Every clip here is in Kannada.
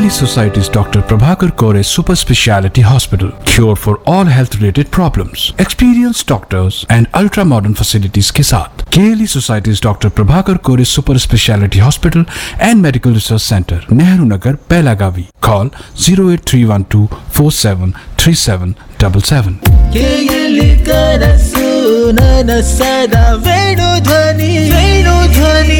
Kaylee Society's Dr. Prabhakar Kore Super Speciality Hospital. Cure for all health related problems. Experienced doctors and ultra modern facilities के साथ Kaylee Society's Dr. Prabhakar Kore Super Speciality Hospital and Medical Research Center, Nehru Nagar, Pelagavi. Call 08312 473777. ಕೇಯಲಿ ಕನಸು ನನಸದ ವೇಣು ಧ್ವನಿ ವೇಣು ಧ್ವನಿ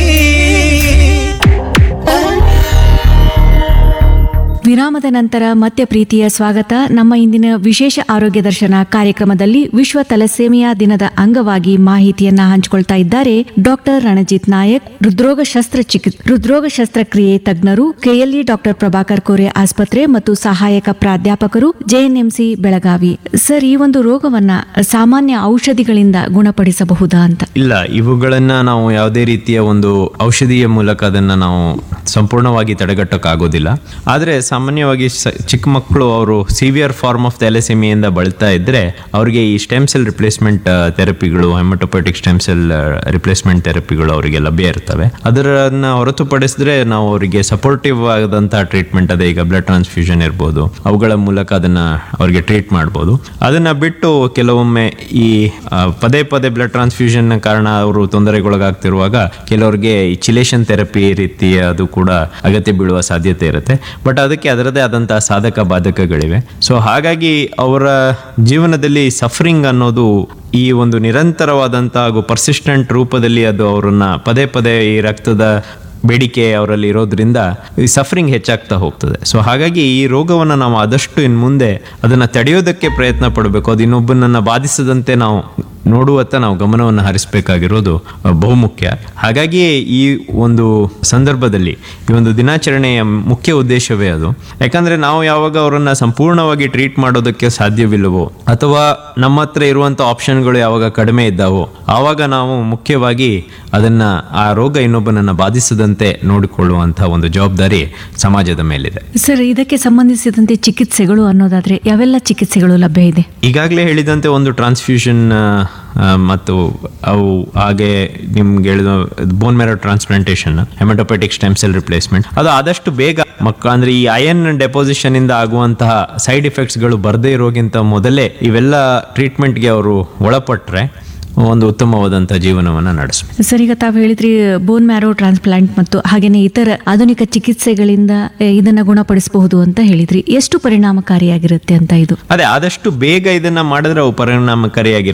ವಿರಾಮದ ನಂತರ ಮತ್ತೆ ಪ್ರೀತಿಯ ಸ್ವಾಗತ ನಮ್ಮ ಇಂದಿನ ವಿಶೇಷ ಆರೋಗ್ಯ ದರ್ಶನ ಕಾರ್ಯಕ್ರಮದಲ್ಲಿ ವಿಶ್ವ ತಲಸೇಮಿಯಾ ದಿನದ ಅಂಗವಾಗಿ ಮಾಹಿತಿಯನ್ನ ಹಂಚಿಕೊಳ್ತಾ ಇದ್ದಾರೆ ಡಾಕ್ಟರ್ ರಣಜಿತ್ ನಾಯಕ್ ಹೃದ್ರೋಗ ಶಸ್ತ್ರಚಿಕಿ ಹೃದ್ರೋಗ ಶಸ್ತ್ರಕ್ರಿಯೆ ತಜ್ಞರು ಕೆಎಲ್ಇ ಡಾಕ್ಟರ್ ಪ್ರಭಾಕರ್ ಕೋರೆ ಆಸ್ಪತ್ರೆ ಮತ್ತು ಸಹಾಯಕ ಪ್ರಾಧ್ಯಾಪಕರು ಜೆಎನ್ಎಂಸಿ ಬೆಳಗಾವಿ ಸರ್ ಈ ಒಂದು ರೋಗವನ್ನ ಸಾಮಾನ್ಯ ಔಷಧಿಗಳಿಂದ ಗುಣಪಡಿಸಬಹುದಾ ಅಂತ ಇಲ್ಲ ಇವುಗಳನ್ನ ನಾವು ಯಾವುದೇ ರೀತಿಯ ಒಂದು ಔಷಧಿಯ ಮೂಲಕ ಅದನ್ನ ನಾವು ಸಂಪೂರ್ಣವಾಗಿ ತಡೆಗಟ್ಟಕ್ಕಾಗೋದಿಲ್ಲ ಆದರೆ ಸಾಮಾನ್ಯವಾಗಿ ಸ- ಚಿಕ್ಕ ಮಕ್ಕಳು ಅವರು ಸಿವಿಯರ್ ಫಾರ್ಮ್ ಆಫ್ ಥ್ಯಾಲಸೆಮಿಯಿಂದ ಬಳಲ್ತಾ ಇದ್ರೆ ಅವರಿಗೆ ಈ ಸ್ಟೆಮ್ ಸೆಲ್ ರಿಪ್ಲೇಸ್ಮೆಂಟ್ ಥೆರಪಿಗಳು ಹೆಮಟೋಪೈಟಿಕ್ ಸ್ಟೆಮ್ ಸೆಲ್ ರಿಪ್ಲೇಸ್ಮೆಂಟ್ ಥೆರಪಿಗಳು ಅವರಿಗೆ ಲಭ್ಯ ಇರ್ತವೆ ಅದರನ್ನ ಹೊರತುಪಡಿಸಿದ್ರೆ ನಾವು ಅವರಿಗೆ ಸಪೋರ್ಟಿವ್ ಆದಂತಹ ಟ್ರೀಟ್ಮೆಂಟ್ ಅದೇ ಈಗ ಬ್ಲಡ್ ಟ್ರಾನ್ಸ್ಫ್ಯೂಷನ್ ಇರ್ಬೋದು ಅವುಗಳ ಮೂಲಕ ಅದನ್ನ ಅವರಿಗೆ ಟ್ರೀಟ್ ಮಾಡ್ಬೋದು ಅದನ್ನ ಬಿಟ್ಟು ಕೆಲವೊಮ್ಮೆ ಈ ಆ, ಪದೇ ಪದೇ ಬ್ಲಡ್ ಟ್ರಾನ್ಸ್ಫ್ಯೂಷನ್ ಕಾರಣ ಅವರು ತೊಂದರೆಗೊಳಗಾಗ್ತಿರುವಾಗ ಕೆಲವರಿಗೆ ಈ ಚಿಲೇಷನ್ ಥೆರಪಿ ರೀತಿಯ ಅದು ಕೂಡ ಅಗತ್ಯ ಬೀಳುವ ಸಾಧ್ಯತೆ ಇರುತ್ತೆ ಬಟ್ ಅದಕ್ಕೆ ಅದರದೇ ಆದಂತಹ ಸಾಧಕ ಬಾಧಕಗಳಿವೆ ಸೊ ಹಾಗಾಗಿ ಅವರ ಜೀವನದಲ್ಲಿ ಸಫರಿಂಗ್ ಅನ್ನೋದು ಈ ಒಂದು ನಿರಂತರವಾದಂತಹ ಹಾಗೂ ಪರ್ಸಿಸ್ಟೆಂಟ್ ರೂಪದಲ್ಲಿ ಅದು ಅವರನ್ನ ಪದೇ ಪದೇ ಈ ರಕ್ತದ ಬೇಡಿಕೆ ಅವರಲ್ಲಿ ಇರೋದ್ರಿಂದ ಈ ಸಫರಿಂಗ್ ಹೆಚ್ಚಾಗ್ತಾ ಹೋಗ್ತದೆ ಸೊ ಹಾಗಾಗಿ ಈ ರೋಗವನ್ನು ನಾವು ಆದಷ್ಟು ಇನ್ನು ಮುಂದೆ ಅದನ್ನು ತಡೆಯೋದಕ್ಕೆ ಪ್ರಯತ್ನ ಪಡಬೇಕು ಅದು ಇನ್ನೊಬ್ಬನನ್ನು ಬಾಧಿಸದಂತೆ ನಾವು ನೋಡುವತ್ತ ನಾವು ಗಮನವನ್ನು ಹರಿಸಬೇಕಾಗಿರೋದು ಅಹ್, ಬಹುಮುಖ್ಯ ಹಾಗಾಗಿ ಈ ಒಂದು ಸಂದರ್ಭದಲ್ಲಿ ಈ ಒಂದು ದಿನಾಚರಣೆಯ ಮುಖ್ಯ ಉದ್ದೇಶವೇ ಅದು ಯಾಕಂದ್ರೆ ನಾವು ಯಾವಾಗ ಅವರನ್ನ ಸಂಪೂರ್ಣವಾಗಿ ಟ್ರೀಟ್ ಮಾಡೋದಕ್ಕೆ ಸಾಧ್ಯವಿಲ್ಲವೋ ಅಥವಾ ನಮ್ಮ ಹತ್ರ ಇರುವಂಥ ಆಪ್ಷನ್ಗಳು ಯಾವಾಗ ಕಡಿಮೆ ಇದ್ದಾವೋ ಆವಾಗ ನಾವು ಮುಖ್ಯವಾಗಿ ಅದನ್ನ ಆ ರೋಗ ಇನ್ನೊಬ್ಬನನ್ನ ಬಾಧಿಸದಂತೆ ನೋಡಿಕೊಳ್ಳುವಂಥ ಒಂದು ಜವಾಬ್ದಾರಿ ಸಮಾಜದ ಮೇಲಿದೆ ಸರ್ ಇದಕ್ಕೆ ಸಂಬಂಧಿಸಿದಂತೆ ಚಿಕಿತ್ಸೆಗಳು ಅನ್ನೋದಾದ್ರೆ ಯಾವೆಲ್ಲ ಚಿಕಿತ್ಸೆಗಳು ಲಭ್ಯ ಇದೆ ಈಗಾಗಲೇ ಹೇಳಿದಂತೆ ಒಂದು ಟ್ರಾನ್ಸ್ಫ್ಯೂಷನ್ ಮತ್ತು ಅವು ಹಾಗೆ ನಿಮ್ಗೆ ಹೇಳಿದ bone marrow transplantation hematopoietic stem cell replacement ಅದು ಆದಷ್ಟು ಬೇಗ ಮಕ್ಕ ಅಂದ್ರೆ ಈ ಅಯನ್ ಡೆಪೋಸಿಷನ್ ಇಂದ ಆಗುವಂತಹ ಸೈಡ್ ಎಫೆಕ್ಟ್ಸ್ಗಳು ಬರದೇ ಇರೋಗಿಂತ ಮೊದಲೇ ಇವೆಲ್ಲ ಟ್ರೀಟ್ಮೆಂಟ್ಗೆ ಅವರು ಒಳಪಟ್ರೆ ಒಂದು ಉತ್ತಮವಾದಂಥ ಜೀವನವನ್ನು ನಡೆಸಬೇಕು ಸರ್ ಈಗ ತಾವು ಹೇಳಿದ್ರಿ ಬೋನ್ ಮ್ಯಾರೋ ಟ್ರಾನ್ಸ್ಪ್ಲಾಂಟ್ ಮತ್ತು ಹಾಗೇನೆ ಇತರ ಆಧುನಿಕ ಚಿಕಿತ್ಸೆಗಳಿಂದ ಎ, ಇದನ್ನ ಗುಣಪಡಿಸಬಹುದು ಅಂತ ಹೇಳಿದ್ರಿ ಎಷ್ಟು ಪರಿಣಾಮಕಾರಿಯಾಗಿರುತ್ತೆ ಅಂತ ಇದು ಅದೇ ಆದಷ್ಟು ಬೇಗ ಇದನ್ನ ಮಾಡಿದ್ರೆ ಅವು ಪರಿಣಾಮಕಾರಿಯಾಗಿರ್ತವೆ